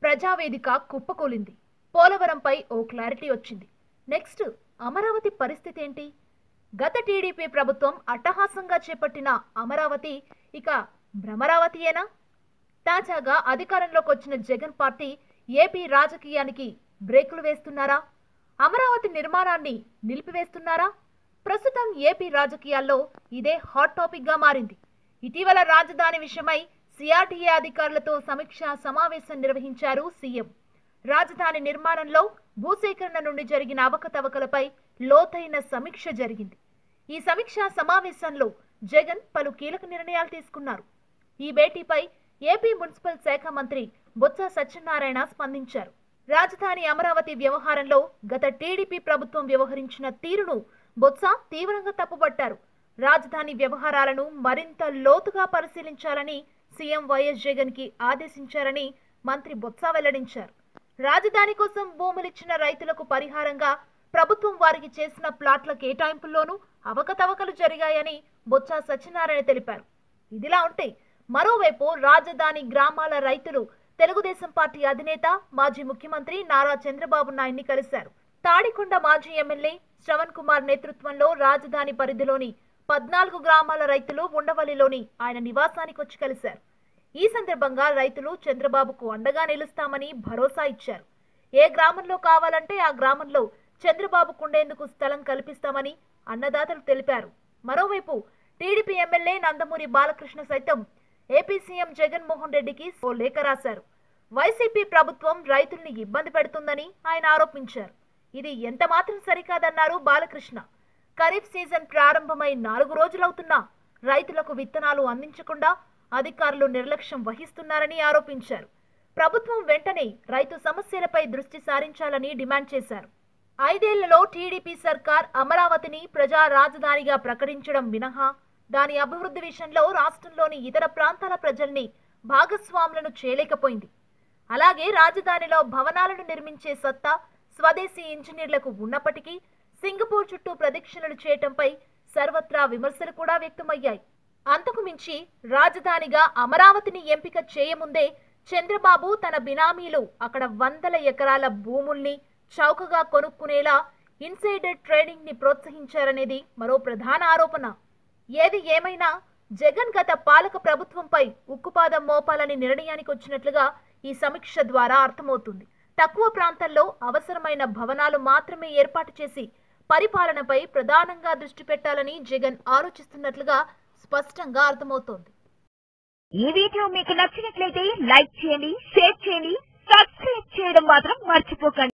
ప్రజావేదిక కుప్పకూలింది పోలవరంపై ఓ క్లారిటీ వచ్చింది నెక్స్ట్ అమరావతి పరిస్థితి ఏంటి గత టీడీపీ ప్రభుత్వం అట్టహాసంగా చేపట్టిన అమరావతి ఇక భ్రమరావతియేనా తాజాగా అధికారంలోకి వచ్చిన జగన్ పార్టీ ఏపీ రాజకీయానికి బ్రేకులు వేస్తున్నారా అమరావతి నిర్మాణాన్ని నిలిపివేస్తున్నారా ప్రస్తుతం ఏపీ రాజకీయాల్లో ఇదే హాట్ టాపిక్ గా మారింది ఇటీవల రాజధాని విషయమై సిఆర్టీఏ అధికారులతో సమీక్ష సమావేశం నిర్వహించారు సీఎం రాజధాని నిర్మాణంలో భూసేకరణ నుండి జరిగిన అవకతవకలపై లోతైన సమీక్ష జరిగింది ఈ సమీక్ష సమావేశంలో జగన్ పలు కీలక నిర్ణయాలు తీసుకున్నారు ఈ భేటీపై ఏపీ మున్సిపల్ శాఖ మంత్రి బొత్స సత్యనారాయణ స్పందించారు రాజధాని అమరావతి వ్యవహారంలో గత టీడీపీ ప్రభుత్వం వ్యవహరించిన తీరును బొత్స తీవ్రంగా తప్పుపట్టారు రాజధాని వ్యవహారాలను మరింత లోతుగా పరిశీలించాలని సీఎం వైఎస్ జగన్ కి ఆదేశించారని మంత్రి బొత్స వెల్లడించారు రాజధాని కోసం భూములిచ్చిన రైతులకు పరిహారంగా ప్రభుత్వం వారికి చేసిన ప్లాట్ల కేటాయింపుల్లోనూ అవకతవకలు జరిగాయని బొత్స సత్యనారాయణ తెలిపారు ఇదిలా ఉంటే మరోవైపు రాజధాని గ్రామాల రైతులు తెలుగుదేశం పార్టీ అధినేత మాజీ ముఖ్యమంత్రి నారా చంద్రబాబు నాయుడిని కలిశారు తాడికొండ మాజీ ఎమ్మెల్యే శ్రవణ్ కుమార్ నేతృత్వంలో రాజధాని పరిధిలోని పద్నాలుగు గ్రామాల రైతులు ఉండవల్లిలోని ఆయన నివాసానికి వచ్చి కలిశారు ఈ సందర్భంగా రైతులు చంద్రబాబుకు అండగా నిలుస్తామని భరోసా ఇచ్చారు ఏ గ్రామంలో కావాలంటే ఆ గ్రామంలో చంద్రబాబు కుండేందుకు స్థలం కల్పిస్తామని అన్నదాతలు తెలిపారు మరోవైపు టీడీపీ ఎమ్మెల్యే నందమూరి బాలకృష్ణ సైతం ఏపీ సీఎం జగన్మోహన్ రెడ్డికి ఓ లేఖ రాశారు వైసీపీ ప్రభుత్వం రైతుల్ని ఇబ్బంది పెడుతుందని ఆయన ఆరోపించారు ఇది ఎంత మాత్రం సరికాదన్నారు బాలకృష్ణ ఖరీఫ్ సీజన్ ప్రారంభమై నాలుగు రోజులవుతున్నా రైతులకు విత్తనాలు అందించకుండా అధికారులు నిర్లక్ష్యం వహిస్తున్నారని ఆరోపించారు ప్రభుత్వం వెంటనే రైతు సమస్యలపై దృష్టి సారించాలని డిమాండ్ చేశారు ఐదేళ్లలో టీడీపీ సర్కార్ అమరావతిని ప్రజా రాజధానిగా ప్రకటించడం మినహా దాని అభివృద్ధి విషయంలో రాష్ట్రంలోని ఇతర ప్రాంతాల ప్రజల్ని భాగస్వాములను చేయలేకపోయింది అలాగే రాజధానిలో భవనాలను నిర్మించే సత్తా స్వదేశీ ఇంజనీర్లకు ఉన్నప్పటికీ సింగపూర్ చుట్టూ ప్రదక్షిణలు చేయటంపై సర్వత్రా విమర్శలు కూడా వ్యక్తమయ్యాయి అంతకు మించి రాజధానిగా అమరావతిని ఎంపిక చేయముందే చంద్రబాబు తన బినామీలు అక్కడ వందల ఎకరాల భూముల్ని చౌకగా కొనుక్కునేలా ఇన్సైడర్ ట్రేడింగ్ ని ప్రోత్సహించారనేది మరో ప్రధాన ఆరోపణ ఏది ఏమైనా జగన్ గత పాలక ప్రభుత్వంపై ఉక్కుపాదం మోపాలని నిర్ణయానికి వచ్చినట్లుగా ఈ సమీక్ష ద్వారా అర్థమవుతుంది తక్కువ ప్రాంతాల్లో అవసరమైన భవనాలు మాత్రమే ఏర్పాటు చేసి పరిపాలనపై ప్రధానంగా దృష్టి పెట్టాలని జగన్ ఆలోచిస్తున్నట్లుగా స్పష్టంగా అర్థమవుతోంది ఈ వీడియో మీకు నచ్చినట్లయితే లైక్ చేయండి షేర్ చేయండి సబ్స్క్రైబ్ చేయడం మాత్రం మర్చిపోకండి